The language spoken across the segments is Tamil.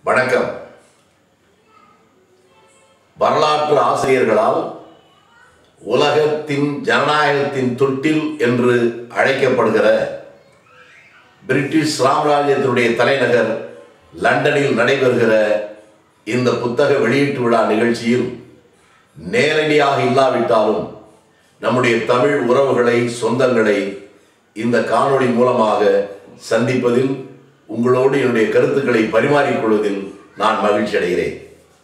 வணக்கம் வரலாற்று ஆசிரியர்களால் உலகத்தின் ஜனநாயகத்தின் தொட்டில் என்று அழைக்கப்படுகிற பிரிட்டிஷ் சாம்ராஜ்யத்தினுடைய தலைநகர் லண்டனில் நடைபெறுகிற இந்த புத்தக வெளியீட்டு விழா நிகழ்ச்சியில் நேரடியாக இல்லாவிட்டாலும் நம்முடைய தமிழ் உறவுகளை சொந்தங்களை இந்த காணொளி மூலமாக சந்திப்பதில் உங்களோடு என்னுடைய கருத்துக்களை பரிமாறிக்கொள்வதில் நான் மகிழ்ச்சி அடைகிறேன்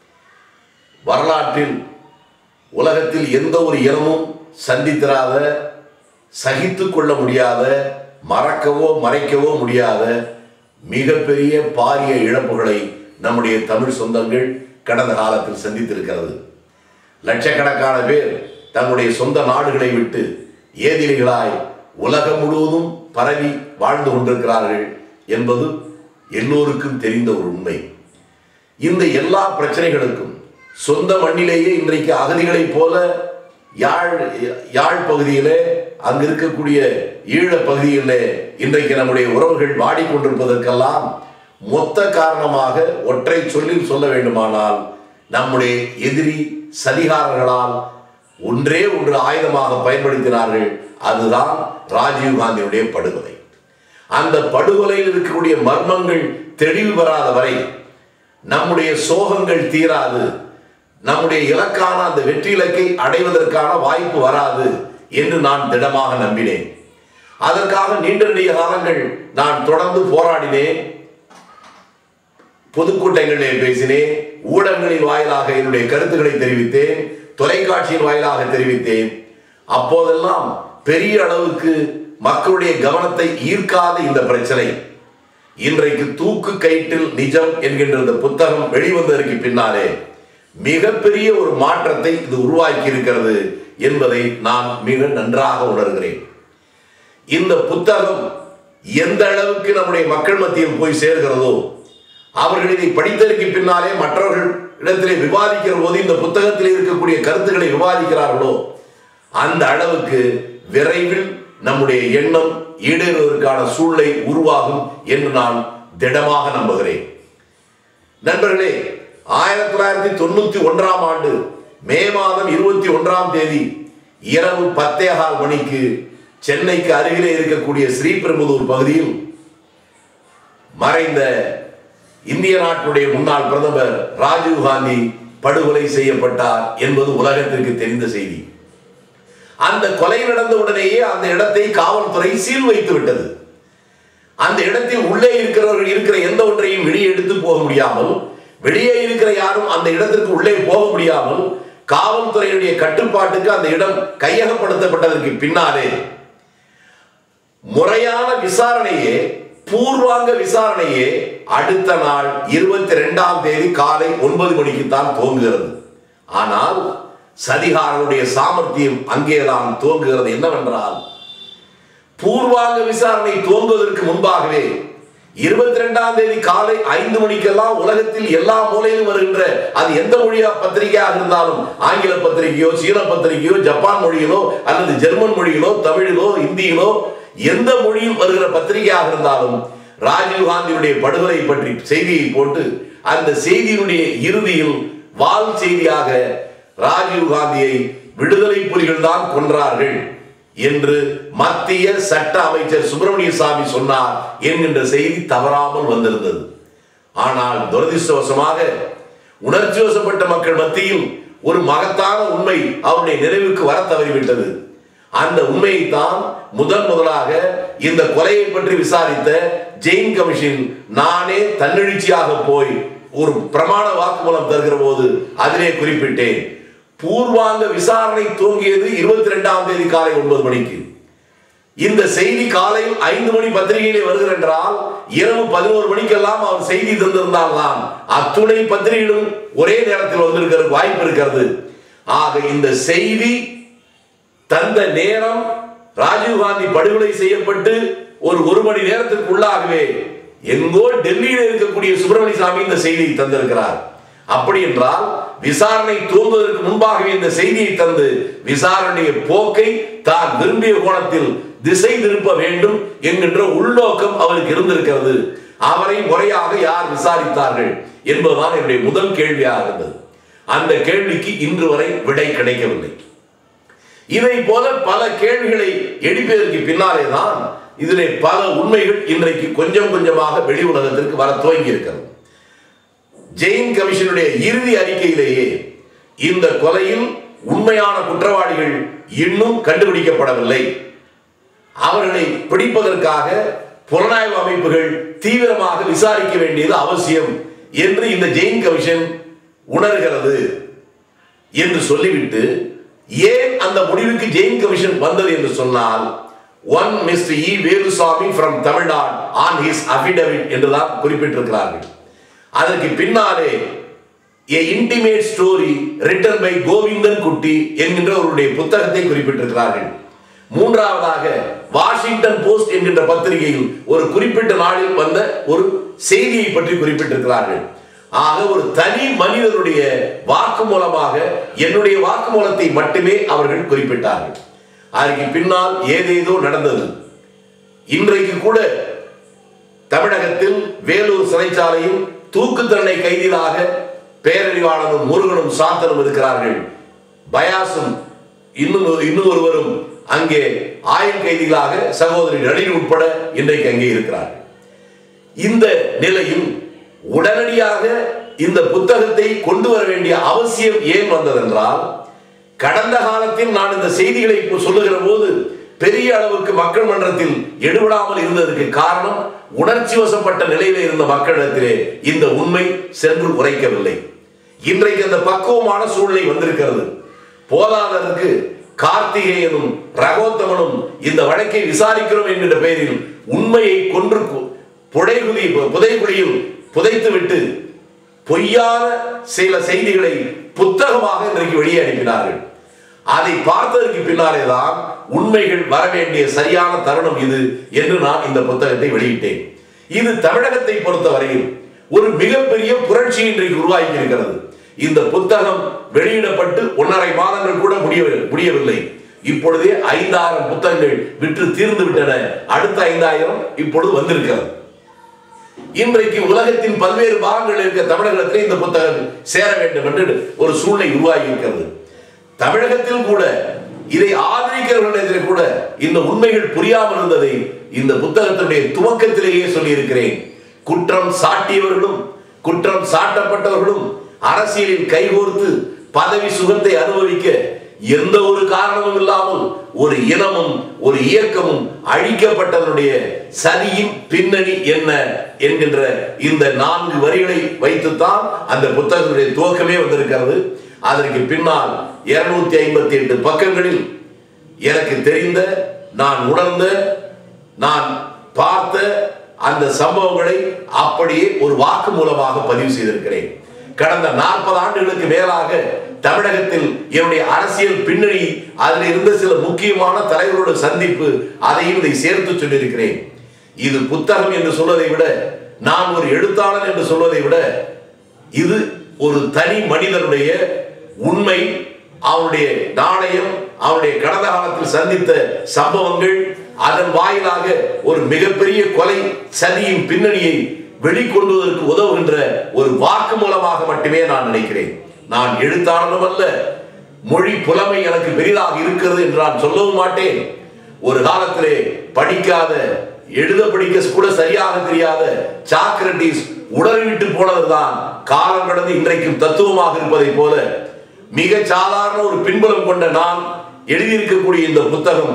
வரலாற்றில் உலகத்தில் எந்த ஒரு இனமும் சந்தித்திராத சகித்து கொள்ள முடியாத மறக்கவோ மறைக்கவோ முடியாத மிகப்பெரிய பாரிய இழப்புகளை நம்முடைய தமிழ் சொந்தங்கள் கடந்த காலத்தில் சந்தித்திருக்கிறது லட்சக்கணக்கான பேர் தங்களுடைய சொந்த நாடுகளை விட்டு ஏதிலிகளாய் உலகம் முழுவதும் பரவி வாழ்ந்து கொண்டிருக்கிறார்கள் என்பது எல்லோருக்கும் தெரிந்த ஒரு உண்மை இந்த எல்லா பிரச்சனைகளுக்கும் சொந்த மண்ணிலேயே இன்றைக்கு அகதிகளைப் போல யாழ் யாழ் பகுதியிலே அங்கு இருக்கக்கூடிய ஈழப் பகுதியிலே இன்றைக்கு நம்முடைய உறவுகள் வாடிக்கொண்டிருப்பதற்கெல்லாம் மொத்த காரணமாக ஒற்றை சொல்லில் சொல்ல வேண்டுமானால் நம்முடைய எதிரி சதிகாரர்களால் ஒன்றே ஒன்று ஆயுதமாக பயன்படுத்தினார்கள் அதுதான் ராஜீவ் காந்தியுடைய படுகொலை அந்த படுகொலையில் இருக்கக்கூடிய மர்மங்கள் தெளிவு பெறாத வரை நம்முடைய சோகங்கள் தீராது நம்முடைய இலக்கான அந்த வெற்றி இலக்கை அடைவதற்கான வாய்ப்பு வராது என்று நான் திடமாக நம்பினேன் அதற்காக நீண்ட நெடிய காலங்கள் நான் தொடர்ந்து போராடினேன் பொதுக்கூட்டங்களிலே பேசினேன் ஊடகங்களின் வாயிலாக என்னுடைய கருத்துக்களை தெரிவித்தேன் தொலைக்காட்சியின் வாயிலாக தெரிவித்தேன் அப்போதெல்லாம் பெரிய அளவுக்கு மக்களுடைய கவனத்தை ஈர்க்காத இந்த பிரச்சனை இன்றைக்கு தூக்கு கயிற்றில் நிஜம் என்கின்ற இந்த புத்தகம் வெளிவந்ததற்கு பின்னாலே மிகப்பெரிய ஒரு மாற்றத்தை இது உருவாக்கி இருக்கிறது என்பதை நான் மிக நன்றாக உணர்கிறேன் இந்த புத்தகம் எந்த அளவுக்கு நம்முடைய மக்கள் மத்தியில் போய் சேர்கிறதோ அவர்கள் இதை படித்ததற்கு பின்னாலே மற்றவர்கள் இடத்திலே விவாதிக்கிற போது இந்த புத்தகத்தில் இருக்கக்கூடிய கருத்துக்களை விவாதிக்கிறார்களோ அந்த அளவுக்கு விரைவில் நம்முடைய எண்ணம் ஈடேறுவதற்கான சூழ்நிலை உருவாகும் என்று நான் திடமாக நம்புகிறேன் நண்பர்களே ஆயிரத்தி தொள்ளாயிரத்தி தொண்ணூத்தி ஒன்றாம் ஆண்டு மே மாதம் இருபத்தி ஒன்றாம் தேதி இரவு பத்தேகால் மணிக்கு சென்னைக்கு அருகிலே இருக்கக்கூடிய ஸ்ரீபெரும்புதூர் பகுதியில் மறைந்த இந்திய நாட்டுடைய முன்னாள் பிரதமர் ராஜீவ் காந்தி படுகொலை செய்யப்பட்டார் என்பது உலகத்திற்கு தெரிந்த செய்தி அந்த கொலை நடந்த உடனேயே அந்த இடத்தை காவல்துறை சீல் வைத்து விட்டது அந்த இடத்தில் உள்ளே இருக்கிறவர்கள் இருக்கிற எந்த ஒன்றையும் வெளியே எடுத்து போக முடியாமல் வெளியே இருக்கிற யாரும் அந்த இடத்திற்கு உள்ளே போக முடியாமல் காவல்துறையுடைய கட்டுப்பாட்டுக்கு அந்த இடம் கையகப்படுத்தப்பட்டதற்கு பின்னாலே முறையான விசாரணையே பூர்வாங்க விசாரணையே அடுத்த நாள் இருபத்தி ரெண்டாம் தேதி காலை ஒன்பது மணிக்கு தான் துவங்குகிறது ஆனால் சதிகாரனுடைய சாமர்த்தியம் அங்கேதான் துவங்குகிறது என்னவென்றால் பூர்வாங்க விசாரணை துவங்குவதற்கு முன்பாகவே இருபத்தி ரெண்டாம் தேதி காலை ஐந்து மணிக்கெல்லாம் உலகத்தில் எல்லா மூலையிலும் வருகின்ற அது எந்த மொழியா பத்திரிகையாக இருந்தாலும் ஆங்கில பத்திரிகையோ சீன பத்திரிகையோ ஜப்பான் மொழியிலோ அல்லது ஜெர்மன் மொழியிலோ தமிழிலோ இந்தியிலோ எந்த மொழியில் வருகிற பத்திரிகையாக இருந்தாலும் ராஜீவ் காந்தியுடைய படுகொலை பற்றி செய்தியை போட்டு அந்த செய்தியினுடைய இறுதியில் வால் செய்தியாக ராஜீவ் காந்தியை விடுதலை புலிகள் தான் கொன்றார்கள் என்று மத்திய சட்ட அமைச்சர் சுப்பிரமணிய சாமி சொன்னார் என்கின்ற செய்தி தவறாமல் வந்திருந்தது ஆனால் துரதிருஷ்டவசமாக உணர்ச்சி வசப்பட்ட மக்கள் மத்தியில் ஒரு மகத்தான உண்மை அவருடைய நிறைவுக்கு வர தவறிவிட்டது அந்த உண்மையை தான் முதன் முதலாக இந்த கொலையை பற்றி விசாரித்த ஜெயின் கமிஷன் நானே தன்னெழுச்சியாக போய் ஒரு பிரமாண வாக்குமூலம் தருகிற போது அதிலே குறிப்பிட்டேன் பூர்வாங்க விசாரணை துவங்கியது இருபத்தி ரெண்டாம் தேதி காலை ஒன்பது மணிக்கு இந்த செய்தி காலையில் ஐந்து மணி பத்திரிகையிலே வருகிற என்றால் இரவு பதினோரு மணிக்கெல்லாம் அவர் செய்தி தந்திருந்தால்தான் அத்துணை பத்திரிகைகளும் ஒரே நேரத்தில் வந்திருக்கிற வாய்ப்பு இருக்கிறது ஆக இந்த செய்தி தந்த நேரம் ராஜீவ்காந்தி படுகொலை செய்யப்பட்டு ஒரு ஒரு மணி நேரத்திற்கு உள்ளாகவே எங்கோ டெல்லியில் இருக்கக்கூடிய சுப்பிரமணிய சாமி இந்த செய்தியை தந்திருக்கிறார் அப்படி என்றால் விசாரணை துவங்குவதற்கு முன்பாகவே இந்த செய்தியை தந்து விசாரணைய போக்கை தான் விரும்பிய கோணத்தில் திசை திருப்ப வேண்டும் என்கின்ற உள்நோக்கம் அவருக்கு இருந்திருக்கிறது அவரை முறையாக யார் விசாரித்தார்கள் என்பதுதான் என்னுடைய முதல் கேள்வியாக இருந்தது அந்த கேள்விக்கு இன்று வரை விடை கிடைக்கவில்லை இதை போல பல கேள்விகளை எழுப்பியதற்கு பின்னாலே தான் இதிலே பல உண்மைகள் இன்றைக்கு கொஞ்சம் கொஞ்சமாக வெளி உலகத்திற்கு வர துவங்கி இருக்கிறது ஜெயின் கமிஷனுடைய இறுதி அறிக்கையிலேயே இந்த கொலையில் உண்மையான குற்றவாளிகள் இன்னும் கண்டுபிடிக்கப்படவில்லை அவர்களை பிடிப்பதற்காக புலனாய்வு அமைப்புகள் தீவிரமாக விசாரிக்க வேண்டியது அவசியம் என்று இந்த ஜெயின் கமிஷன் உணர்கிறது என்று சொல்லிவிட்டு ஏன் அந்த முடிவுக்கு ஜெயின் கமிஷன் வந்தது என்று சொன்னால் one mister E Velusamy from Tamil Nadu on his affidavit என்றுதான் குறிப்பிட்டிருக்கிறார்கள் அதற்கு பின்னாலே a intimate story written by Govindan Kutty என்கின்ற அவருடைய புத்தகத்தை குறிப்பிட்டிருக்கிறார்கள் மூன்றாவதாக வாஷிங்டன் போஸ்ட் என்கின்ற பத்திரிகையில் ஒரு குறிப்பிட்ட நாளில் வந்த ஒரு செய்தியை பற்றி குறிப்பிட்டிருக்கிறார்கள் ஆக ஒரு தனி மனிதனுடைய வாக்கு மூலமாக என்னுடைய வாக்குமூலத்தை மட்டுமே அவர்கள் குறிப்பிட்டார்கள் அதற்கு பின்னால் ஏதேதோ நடந்தது இன்றைக்கு கூட தமிழகத்தில் வேலூர் சிறைச்சாலையில் தூக்கு தண்டனை கைதிகளாக பேரறிவாளனும் முருகனும் சாந்தனும் இருக்கிறார்கள் பயாசும் இன்னும் இன்னும் ஒருவரும் அங்கே ஆயுள் கைதிகளாக சகோதரி நளினி உட்பட இன்றைக்கு அங்கே இருக்கிறார்கள் இந்த நிலையில் உடனடியாக இந்த புத்தகத்தை கொண்டு வர வேண்டிய அவசியம் ஏன் வந்ததென்றால் கடந்த காலத்தில் நான் இந்த செய்திகளை இப்போ சொல்லுகிற போது பெரிய அளவுக்கு மக்கள் மன்றத்தில் எடுபடாமல் இருந்ததற்கு காரணம் உணர்ச்சி வசப்பட்ட நிலையில இருந்த மக்களிடத்திலே இந்த உண்மை சென்று உரைக்கவில்லை இன்றைக்கு அந்த பக்குவமான சூழ்நிலை வந்திருக்கிறது போதாததற்கு கார்த்திகேயனும் ரகோத்தமனும் இந்த வழக்கை விசாரிக்கிறோம் என்கின்ற பெயரில் உண்மையை கொன்று கு- புடைகுழி புதைகுழியில் புதைத்துவிட்டு பொய்யான சில செய்திகளை புத்தகமாக இன்றைக்கு வெளியே அனுப்பினார்கள் அதை பார்த்ததற்கு பின்னாலே தான் உண்மைகள் வர வேண்டிய சரியான தருணம் இது என்று நான் இந்த புத்தகத்தை வெளியிட்டேன் இது தமிழகத்தை பொறுத்தவரையில் ஒரு மிகப்பெரிய புரட்சி இன்றைக்கு உருவாகி இருக்கிறது இந்த புத்தகம் வெளியிடப்பட்டு ஒன்றரை மாதங்கள் கூட முடிய முடியவில்லை இப்பொழுதே ஐந்தாயிரம் புத்தகங்கள் விற்று தீர்ந்து விட்டன அடுத்த ஐந்தாயிரம் இப்பொழுது வந்திருக்கிறது இன்றைக்கு உலகத்தின் பல்வேறு பாகங்களில் இருக்க தமிழகத்திலே இந்த புத்தகம் சேர வேண்டும் என்று ஒரு சூழ்நிலை உருவாகி இருக்கிறது தமிழகத்தில் கூட இதை ஆதரிக்கிறவர்களிடத்தில் கூட இந்த உண்மைகள் புரியாமல் இருந்ததை இந்த புத்தகத்தினுடைய துவக்கத்திலேயே சொல்லியிருக்கிறேன் குற்றம் சாட்டியவர்களும் குற்றம் சாட்டப்பட்டவர்களும் அரசியலில் கைகோர்த்து பதவி சுகத்தை அனுபவிக்க எந்த ஒரு காரணமும் இல்லாமல் ஒரு இனமும் ஒரு இயக்கமும் அழிக்கப்பட்டதனுடைய சதியின் பின்னணி என்ன என்கின்ற இந்த நான்கு வரிகளை வைத்துத்தான் அந்த புத்தகத்தினுடைய துவக்கமே வந்திருக்கிறது அதற்கு பின்னால் இருநூத்தி ஐம்பத்தி எட்டு பக்கங்களில் எனக்கு தெரிந்த நான் உணர்ந்த நான் பார்த்த அந்த சம்பவங்களை அப்படியே ஒரு வாக்கு மூலமாக பதிவு செய்திருக்கிறேன் கடந்த நாற்பது ஆண்டுகளுக்கு மேலாக தமிழகத்தில் என்னுடைய அரசியல் பின்னணி அதில் இருந்த சில முக்கியமான தலைவரோட சந்திப்பு அதையும் இதை சேர்த்து சொல்லியிருக்கிறேன் இது புத்தகம் என்று சொல்வதை விட நான் ஒரு எழுத்தாளன் என்று சொல்வதை விட இது ஒரு தனி மனிதனுடைய உண்மை அவனுடைய நாணயம் அவனுடைய கடந்த காலத்தில் சந்தித்த சம்பவங்கள் அதன் வாயிலாக ஒரு மிகப்பெரிய கொலை சதியின் பின்னணியை வெளிக்கொண்டுவதற்கு உதவுகின்ற ஒரு வாக்கு மூலமாக மட்டுமே நான் நினைக்கிறேன் நான் எழுத்தாளனும் அல்ல மொழி புலமை எனக்கு பெரிதாக இருக்கிறது என்று நான் சொல்லவும் மாட்டேன் ஒரு காலத்திலே படிக்காத எழுத படிக்க கூட சரியாக தெரியாத சாக்ரட்டிஸ் உடல் விட்டு போனதுதான் காலம் கடந்து இன்றைக்கும் தத்துவமாக இருப்பதை போல மிக சாதாரண ஒரு பின்புலம் கொண்ட நான் எழுதியிருக்கக்கூடிய இந்த புத்தகம்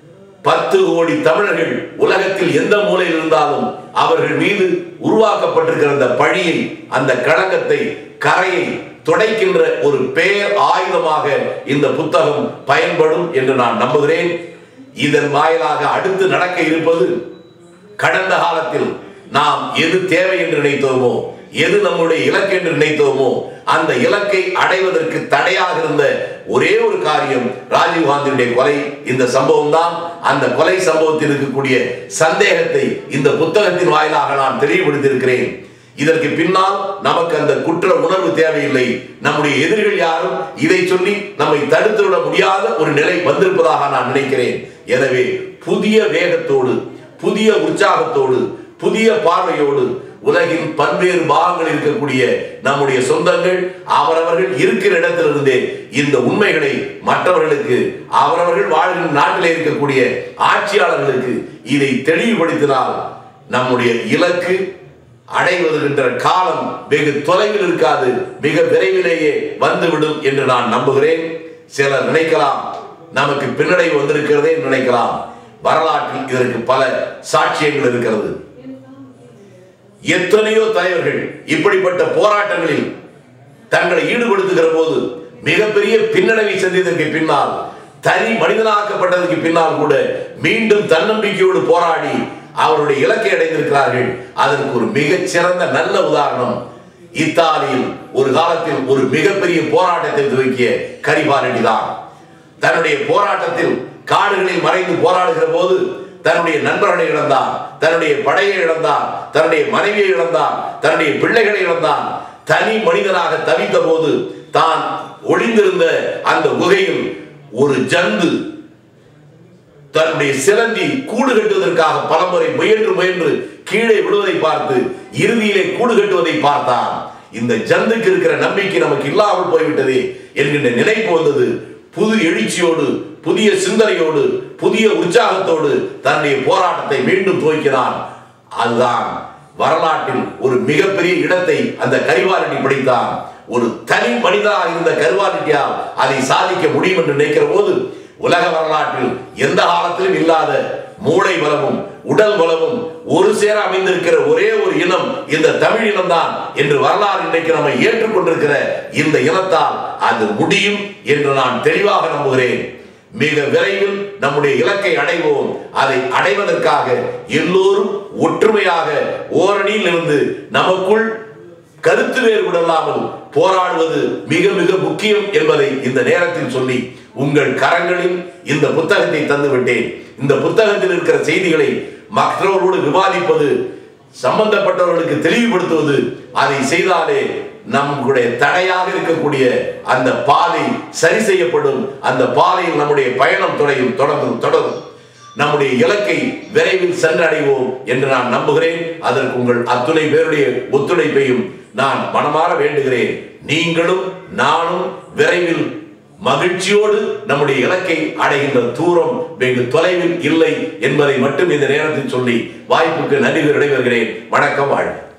பத்து கோடி தமிழர்கள் உலகத்தில் எந்த மூலையில் இருந்தாலும் அவர்கள் மீது உருவாக்கப்பட்டிருக்கிற அந்த பழியை அந்த களங்கத்தை கரையை துடைக்கின்ற ஒரு பேர் ஆயுதமாக இந்த புத்தகம் பயன்படும் என்று நான் நம்புகிறேன் இதன் வாயிலாக அடுத்து நடக்க இருப்பது கடந்த காலத்தில் நாம் எது தேவை என்று நினைத்தோமோ எது நம்முடைய இலக்கு என்று நினைத்தோமோ அந்த இலக்கை அடைவதற்கு தடையாக இருந்த ஒரே ஒரு காரியம் ராஜீவ்காந்தியுடைய கொலை இந்த சம்பவம் தான் அந்த கொலை சம்பவத்தில் இருக்கக்கூடிய சந்தேகத்தை இந்த புத்தகத்தின் வாயிலாக நான் தெளிவுபடுத்தியிருக்கிறேன் இதற்கு பின்னால் நமக்கு அந்த குற்ற உணர்வு தேவையில்லை நம்முடைய எதிரிகள் யாரும் இதை சொல்லி நம்மை தடுத்து விட முடியாத ஒரு நிலை வந்திருப்பதாக நான் நினைக்கிறேன் எனவே புதிய வேகத்தோடு புதிய உற்சாகத்தோடு புதிய பார்வையோடு உலகின் பல்வேறு பாகங்களில் இருக்கக்கூடிய நம்முடைய சொந்தங்கள் அவரவர்கள் இருக்கிற இடத்திலிருந்தே இந்த உண்மைகளை மற்றவர்களுக்கு அவரவர்கள் வாழ்கின்ற நாட்டிலே இருக்கக்கூடிய ஆட்சியாளர்களுக்கு இதை தெளிவுபடுத்தினால் நம்முடைய இலக்கு அடைவதுகின்ற காலம் வெகு தொலைவில் இருக்காது மிக விரைவிலேயே வந்துவிடும் என்று நான் நம்புகிறேன் சிலர் நினைக்கலாம் நமக்கு பின்னடைவு வந்திருக்கிறதே என்று நினைக்கலாம் வரலாற்றில் இதற்கு பல சாட்சியங்கள் இருக்கிறது எத்தனையோ தலைவர்கள் இப்படிப்பட்ட போராட்டங்களில் தங்களை ஈடுபடுத்துகிற போது மிகப்பெரிய பின்னடைவை சந்தித்ததற்கு பின்னால் தனி மனிதனாக்கப்பட்டதற்கு பின்னால் கூட மீண்டும் தன்னம்பிக்கையோடு போராடி அவருடைய இலக்கை அடைந்திருக்கிறார்கள் அதற்கு ஒரு மிகச் சிறந்த நல்ல உதாரணம் இத்தாலியில் ஒரு காலத்தில் ஒரு மிகப்பெரிய போராட்டத்தை துவக்கிய கரிபாலடி தான் தன்னுடைய போராட்டத்தில் காடுகளில் மறைந்து போராடுகிற போது தன்னுடைய நண்பர்களை இழந்தான் தன்னுடைய படையை இழந்தான் தன்னுடைய மனைவியை இழந்தான் தன்னுடைய பிள்ளைகளை இழந்தான் தனி மனிதனாக தவித்த போது தான் ஒளிந்திருந்த அந்த குகையில் ஒரு ஜந்து தன்னுடைய சிலந்தி கூடு கட்டுவதற்காக பலமுறை முயன்று முயன்று கீழே விழுவதை பார்த்து இறுதியிலே கூடு கட்டுவதை பார்த்தான் இந்த ஜந்துக்கு இருக்கிற நம்பிக்கை நமக்கு இல்லாமல் போய்விட்டதே என்கின்ற நினைப்பு வந்தது புது எழுச்சியோடு புதிய சிந்தனையோடு புதிய உற்சாகத்தோடு தன்னுடைய போராட்டத்தை மீண்டும் துவக்கினான் அதுதான் வரலாற்றில் ஒரு மிகப்பெரிய இடத்தை அந்த கரிவாலட்டி பிடித்தான் ஒரு தனி மனிதனாக இருந்த கருவாலிட்டியால் அதை சாதிக்க முடியும் என்று நினைக்கிற போது உலக வரலாற்றில் எந்த காலத்திலும் இல்லாத மூளை பலமும் உடல் பலமும் ஒரு சேர அமைந்திருக்கிற ஒரே ஒரு இனம் இந்த தமிழ் இனம்தான் என்று வரலாறு இன்றைக்கு நம்மை ஏற்றுக்கொண்டிருக்கிற இந்த இனத்தால் அது முடியும் என்று நான் தெளிவாக நம்புகிறேன் மிக விரைவில் நம்முடைய இலக்கை அடைவோம் அதை அடைவதற்காக எல்லோரும் ஒற்றுமையாக ஓரணியில் இருந்து நமக்குள் கருத்து வேறுபடலாமல் போராடுவது மிக மிக முக்கியம் என்பதை இந்த நேரத்தில் சொல்லி உங்கள் கரங்களில் இந்த புத்தகத்தை தந்து விட்டேன் இந்த புத்தகத்தில் இருக்கிற செய்திகளை மற்றவர்களோடு விவாதிப்பது சம்பந்தப்பட்டவர்களுக்கு தெளிவுபடுத்துவது அதை செய்தாலே நம்முடைய தடையாக இருக்கக்கூடிய அந்த பாதை சரி செய்யப்படும் அந்த பாதையில் நம்முடைய பயணம் தொடரும் தொடரும் தொடரும் நம்முடைய இலக்கை விரைவில் சென்றடைவோம் என்று நான் நம்புகிறேன் அதற்கு உங்கள் அத்துணை பேருடைய ஒத்துழைப்பையும் நான் மனமாற வேண்டுகிறேன் நீங்களும் நானும் விரைவில் மகிழ்ச்சியோடு நம்முடைய இலக்கை அடைகின்ற தூரம் வெகு தொலைவில் இல்லை என்பதை மட்டும் இந்த நேரத்தில் சொல்லி வாய்ப்புக்கு நன்றி விடைபெறுகிறேன் வணக்கம் வாழ்